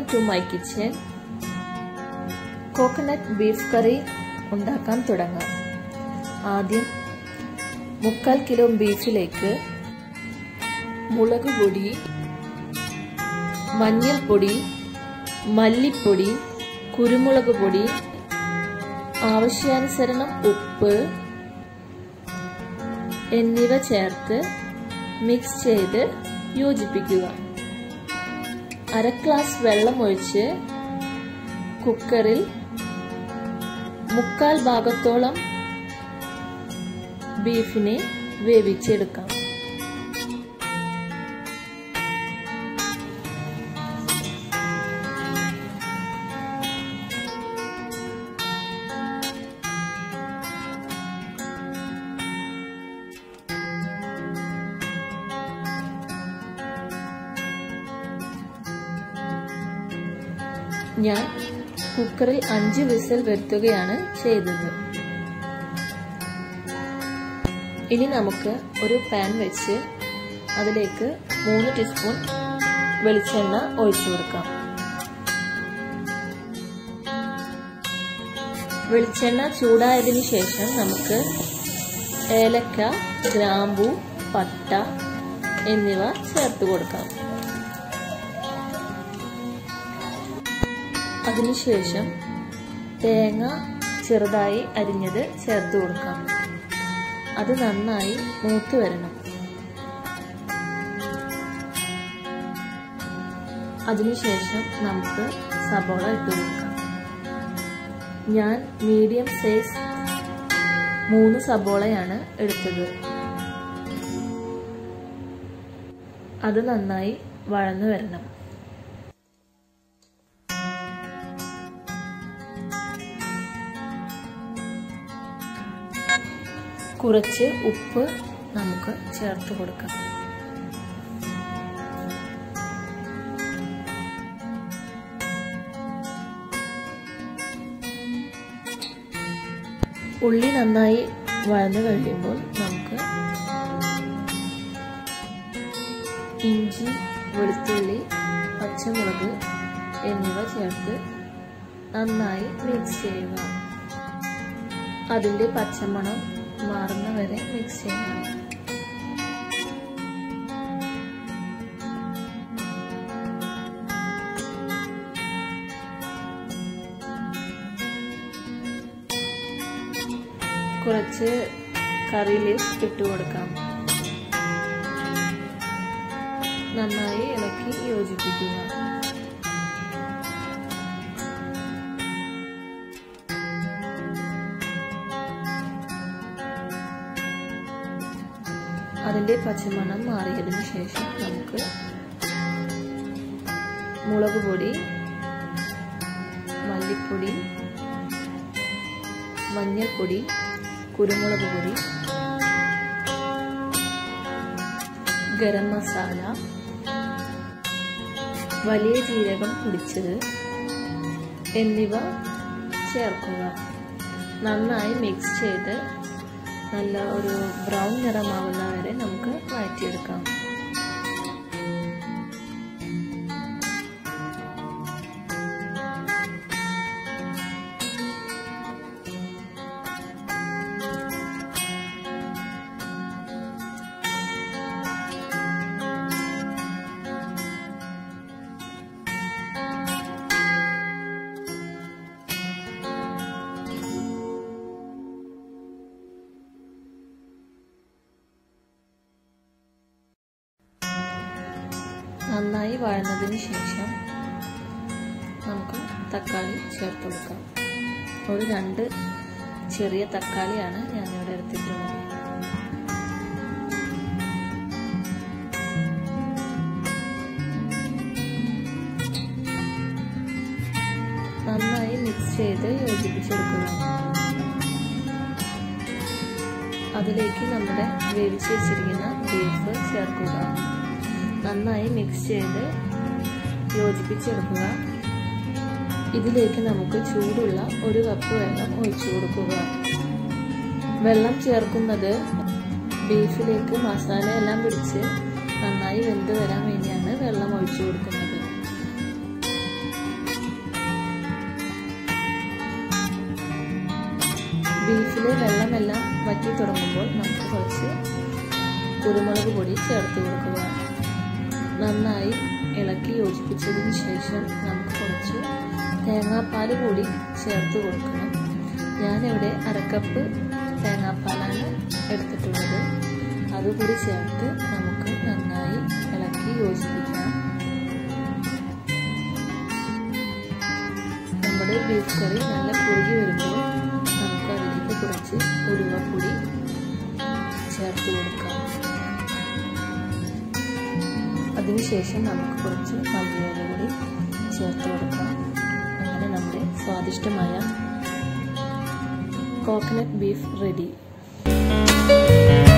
to my kitchen coconut beef curry ഉണ്ടാക്കാൻ തുടങ്ങാം ആദ്യം മുക്കാൽ കിലോ ബീഫിലേക്ക് മുളക് പൊടി മഞ്ഞൾപ്പൊടി മല്ലിപ്പൊടി കുരുമുളക് പൊടി ആവശ്യാനുസരണം ഉപ്പ് എന്നിവ ചേർത്ത് മിക്സ് ചെയ്ത് യോജിപ്പിക്കുക അര ഗ്ലാസ് വെള്ളം ഒഴിച്ച് കുക്കറിൽ മുക്കാൽ ഭാഗത്തോളം ബീഫിനെ വേവിച്ചെടുക്കാം ഞാൻ കുക്കറിൽ അഞ്ച് വിസിൽ വരുത്തുകയാണ് ചെയ്തത് ഇനി നമുക്ക് ഒരു പാൻ വെച്ച് അതിലേക്ക് മൂന്ന് ടീസ്പൂൺ വെളിച്ചെണ്ണ ഒഴിച്ചു കൊടുക്കാം വെളിച്ചെണ്ണ ചൂടായതിനു ശേഷം നമുക്ക് ഏലക്ക ഗ്രാമ്പു പട്ട എന്നിവ ചേർത്ത് കൊടുക്കാം അതിനുശേഷം തേങ്ങ ചെറുതായി അരിഞ്ഞത് ചേർത്ത് കൊടുക്കാം അത് നന്നായി മൂത്ത് വരണം അതിനുശേഷം നമുക്ക് സബോള ഇട്ട് കൊടുക്കാം ഞാൻ മീഡിയം സൈസ് മൂന്ന് സബോളയാണ് എടുത്തത് അത് നന്നായി വഴന്നു വരണം കുറച്ച് ഉപ്പ് നമുക്ക് ചേർത്ത് കൊടുക്കാം ഉള്ളി നന്നായി വഴന്നു കഴിയുമ്പോൾ നമുക്ക് ഇഞ്ചി വെളുത്തുള്ളി പച്ചമുളക് എന്നിവ ചേർത്ത് നന്നായി മിക്സ് ചെയ്യുക അതിൻ്റെ പച്ചമണം മാറുന്ന വരെ മിക്സ് ചെയ്യണം കുറച്ച് കറി ലീവ്സ് ഇട്ട് കൊടുക്കാം നന്നായി ഇളക്കി യോജിപ്പിക്കുക അതിൻ്റെ പച്ചമണം മാറിയതിന് ശേഷം നമുക്ക് മുളക് പൊടി മല്ലിപ്പൊടി മഞ്ഞൾപ്പൊടി കുരുമുളക് പൊടി ഗരം മസാല വലിയ ജീരകം പൊടിച്ചത് എന്നിവ ചേർക്കുക നന്നായി മിക്സ് ചെയ്ത് നല്ല ഒരു ബ്രൗൺ നിറമാവുന്ന വരെ നമുക്ക് വഴറ്റിയെടുക്കാം നന്നായി വഴന്നതിന് ശേഷം നമുക്ക് തക്കാളി ചേർത്ത് കൊടുക്കാം ഒരു രണ്ട് ചെറിയ തക്കാളിയാണ് ഞാനിവിടെ എടുത്തിട്ടുള്ളത് നന്നായി മിക്സ് ചെയ്ത് യോജിപ്പിച്ചെടുക്കുക അതിലേക്ക് നമ്മുടെ വേവിച്ച് വെച്ചിരിക്കുന്ന ബീഫ് ചേർക്കുക നന്നായി മിക്സ് ചെയ്ത് യോജിപ്പിച്ചെടുക്കുക ഇതിലേക്ക് നമുക്ക് ചൂടുള്ള ഒരു കപ്പ് വെള്ളം ഒഴിച്ചു കൊടുക്കുക വെള്ളം ചേർക്കുന്നത് ബീഫിലേക്ക് മസാല എല്ലാം പിടിച്ച് നന്നായി വെന്ത് വരാൻ വേണ്ടിയാണ് വെള്ളം ഒഴിച്ചു കൊടുക്കുന്നത് ബീഫിലെ വെള്ളമെല്ലാം വറ്റി തുടങ്ങുമ്പോൾ നമുക്ക് കുറച്ച് കുരുമുളക് പൊടി ചേർത്ത് കൊടുക്കുക നന്നായി ഇളക്കി യോജിപ്പിച്ചതിന് ശേഷം നമുക്ക് കുറച്ച് തേങ്ങാപ്പാൽ കൂടി ചേർത്ത് കൊടുക്കണം ഞാനിവിടെ അരക്കപ്പ് തേങ്ങാപ്പാലാണ് എടുത്തിട്ടുള്ളത് അതുകൂടി ചേർത്ത് നമുക്ക് നന്നായി ഇളക്കി യോജിപ്പിക്കാം നമ്മുടെ ബീഫ് കറി നല്ല കുറുകി വരുമ്പോൾ നമുക്ക് അതിലേക്ക് കുറച്ച് ഉലുവപ്പൊടി ചേർത്ത് കൊടുക്കാം അതിനുശേഷം നമുക്ക് കുറച്ച് മല്ലിയില കൂടി ചേർത്ത് കൊടുക്കാം അങ്ങനെ നമ്മുടെ സ്വാദിഷ്ടമായ കോക്കനട്ട് ബീഫ് റെഡി